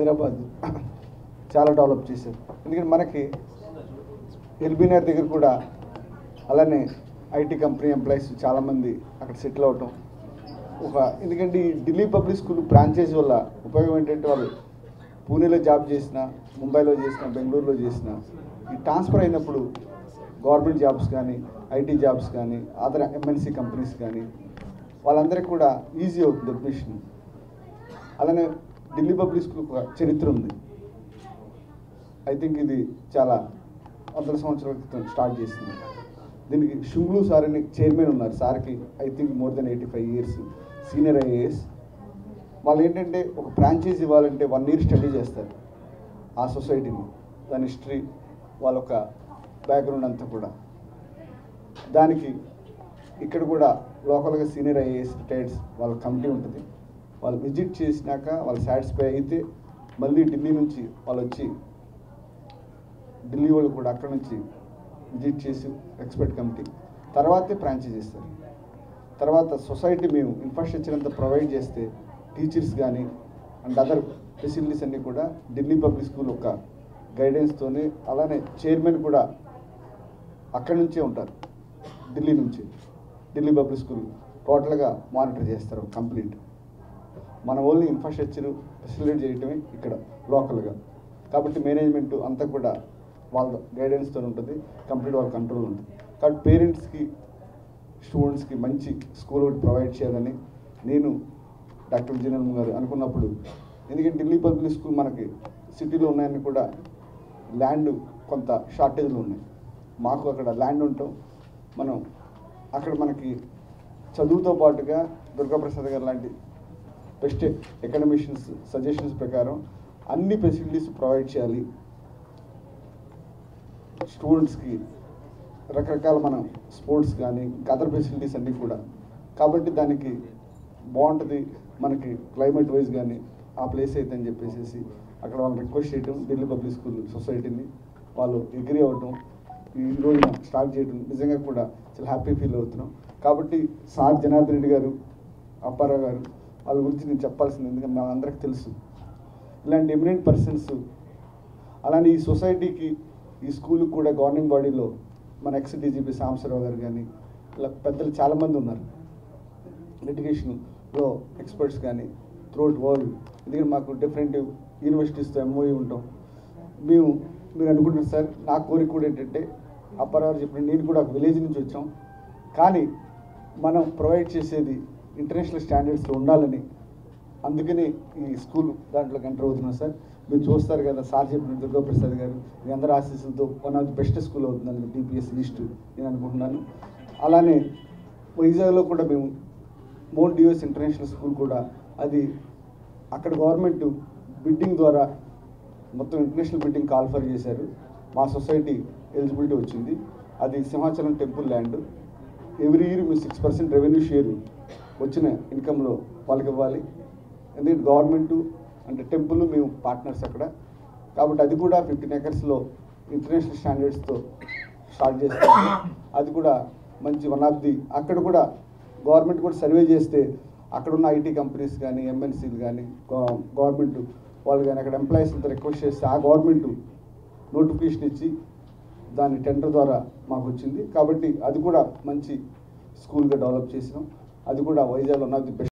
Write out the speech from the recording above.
హైదరాబాద్ చాలా డెవలప్ చేశారు ఎందుకంటే మనకి ఎల్బీనగర్ దగ్గర కూడా అలానే ఐటీ కంపెనీ ఎంప్లాయీస్ చాలామంది అక్కడ సెటిల్ అవటం ఒక ఎందుకంటే ఈ ఢిల్లీ పబ్లిక్ స్కూల్ ఫ్రాంచైజ్ వల్ల ఉపయోగం ఏంటంటే వాళ్ళు పూణేలో జాబ్ చేసిన ముంబైలో చేసిన బెంగళూరులో చేసిన ఈ ట్రాన్స్ఫర్ అయినప్పుడు గవర్నమెంట్ జాబ్స్ కానీ ఐటీ జాబ్స్ కానీ అదర్ ఎంఎన్సీ కంపెనీస్ కానీ వాళ్ళందరికీ కూడా ఈజీ అవుతుంది అడ్మిషన్ అలానే ఢిల్లీ పబ్లిక్ స్కూల్ ఒక చరిత్ర ఉంది ఐ థింక్ ఇది చాలా వందల సంవత్సరాల క్రితం స్టార్ట్ చేసింది దీనికి షుంగ్లు సార్ అని చైర్మన్ ఉన్నారు సార్కి I think more than eighty five years senior IAS వాళ్ళు ఏంటంటే ఒక ఫ్రాంచైజ్ ఇవ్వాలంటే వన్ ఇయర్ స్టడీ చేస్తారు ఆ సొసైటీని దాని హిస్టరీ వాళ్ళ ఒక బ్యాక్గ్రౌండ్ అంతా కూడా దానికి ఇక్కడ కూడా లోకల్గా సీనియర్ ఐఏఎస్ రిటైర్డ్స్ వాళ్ళ కమిటీ ఉంటుంది వాళ్ళు విజిట్ చేసినాక వాళ్ళు సాటిస్ఫై అయితే మళ్ళీ ఢిల్లీ నుంచి వాళ్ళు వచ్చి ఢిల్లీ వాళ్ళు కూడా అక్కడ నుంచి విజిట్ చేసి ఎక్స్పర్ట్ కమిటీ తర్వాతే ఫ్రాంచైజ్ ఇస్తారు తర్వాత సొసైటీ మేము ఇన్ఫ్రాస్ట్రక్చర్ అంతా ప్రొవైడ్ చేస్తే టీచర్స్ కానీ అండ్ అదర్ ఫెసిలిటీస్ అన్నీ కూడా ఢిల్లీ పబ్లిక్ స్కూల్ ఒక గైడెన్స్తోనే అలానే చైర్మన్ కూడా అక్కడి నుంచే ఉంటారు ఢిల్లీ నుంచి ఢిల్లీ పబ్లిక్ స్కూల్ టోటల్గా మానిటర్ చేస్తారు కంప్లీట్ మన ఓన్లీ ఇన్ఫ్రాస్ట్రక్చర్ ఫెసిలిటేట్ చేయటమే ఇక్కడ లోకల్గా కాబట్టి మేనేజ్మెంట్ అంతా కూడా వాళ్ళ గైడెన్స్తో ఉంటుంది కంప్లీట్ వాళ్ళ కంట్రోల్ ఉంటుంది కాబట్టి పేరెంట్స్కి స్టూడెంట్స్కి మంచి స్కూల్ ఒకటి ప్రొవైడ్ చేయాలని నేను డాక్టర్ విజయనగరం గారు అనుకున్నప్పుడు ఎందుకంటే ఢిల్లీ పబ్లిక్ స్కూల్ మనకి సిటీలో ఉన్నాయని కూడా ల్యాండ్ కొంత షార్టేజ్లు ఉన్నాయి మాకు అక్కడ ల్యాండ్ ఉంటాం మనం అక్కడ మనకి చదువుతో పాటుగా దుర్గాప్రసాద్ గారు లాంటి బెస్ట్ ఎకడమిషన్స్ సజెషన్స్ ప్రకారం అన్ని ఫెసిలిటీస్ ప్రొవైడ్ చేయాలి స్టూడెంట్స్కి రకరకాల మనం స్పోర్ట్స్ కానీ ఇంకా అదర్ ఫెసిలిటీస్ అన్నీ కూడా కాబట్టి దానికి బాగుంటుంది మనకి క్లైమేట్ వైజ్ కానీ ఆ ప్లేస్ అయితే అని చెప్పేసి అక్కడ వాళ్ళు రిక్వెస్ట్ చేయటం ఢిల్లీ పబ్లిక్ స్కూల్ సొసైటీని వాళ్ళు ఎగ్రీ అవ్వటం ఈ రోజున స్టార్ట్ చేయడం నిజంగా కూడా చాలా హ్యాపీ ఫీల్ అవుతున్నాం కాబట్టి సార్ జనార్దన్ రెడ్డి గారు అప్పారావు గారు వాళ్ళ గురించి నేను చెప్పాల్సింది ఎందుకంటే నా అందరికి తెలుసు ఇలాంటి ఎమినెంట్ పర్సన్స్ అలానే ఈ సొసైటీకి ఈ స్కూల్కి కూడా గవర్నింగ్ బాడీలో మన ఎక్స్ డీజీపీ సాంబశివరావు గారు కానీ ఇలా పెద్దలు చాలామంది ఉన్నారు లిటిగేషన్లో ఎక్స్పర్ట్స్ కానీ త్రూఅవుట్ వరల్డ్ ఎందుకంటే మాకు డిఫరెంట్ యూనివర్సిటీస్తో ఎంఓఈ ఉంటాం మేము మీరు అనుకుంటున్నారు సార్ నా కోరిక కూడా ఏంటంటే అప్పారావు చెప్పిన నేను కూడా ఒక విలేజ్ నుంచి వచ్చాం కానీ మనం ప్రొవైడ్ చేసేది ఇంటర్నేషనల్ స్టాండర్డ్స్లో ఉండాలని అందుకని ఈ స్కూల్ దాంట్లోకి ఎంటర్ అవుతున్నాం సార్ మీరు చూస్తారు కదా సార్ చెప్పిన దుర్గాప్రసాద్ గారు మీ అందరి ఆశీస్సులతో one of the best school అవుతుంది అందులో డిపిఎస్ లిస్ట్ నేను అనుకుంటున్నాను అలానే వైజాగ్లో కూడా మేము మోన్ డిఎస్ ఇంటర్నేషనల్ స్కూల్ కూడా అది అక్కడ గవర్నమెంట్ బిడ్డింగ్ ద్వారా మొత్తం ఇంటర్నేషనల్ బిడ్డింగ్ కాల్ఫర్ చేశారు మా సొసైటీ ఎలిజిబిలిటీ వచ్చింది అది Simhachalam temple land every year మేము సిక్స్ పర్సెంట్ రెవెన్యూ షేర్ వచ్చిన ఇన్కంలో వాళ్ళకి ఇవ్వాలి ఎందుకంటే గవర్నమెంట్ అంటే టెంపుల్ మేము పార్ట్నర్స్ అక్కడ కాబట్టి అది కూడా ఫిఫ్టీన్ ఎకర్స్లో ఇంటర్నేషనల్ స్టాండర్డ్స్తో స్టార్ట్ చేస్తాం అది కూడా మంచి వన్ ఆఫ్ ది అక్కడ కూడా గవర్నమెంట్ కూడా సర్వే చేస్తే అక్కడ ఉన్న ఐటీ కంపెనీస్ కానీ ఎంఎన్సీలు కానీ గవర్నమెంట్ వాళ్ళు కానీ అక్కడ ఎంప్లాయీస్ అంతా రిక్వెస్ట్ చేస్తే ఆ గవర్నమెంట్ నోటిఫికేషన్ ఇచ్చి దాని టెండర్ ద్వారా మాకు వచ్చింది కాబట్టి అది కూడా మంచి స్కూల్గా డెవలప్ చేసినాం అది కూడా వైజాగ్లో ఉన్న ది బెస్ట్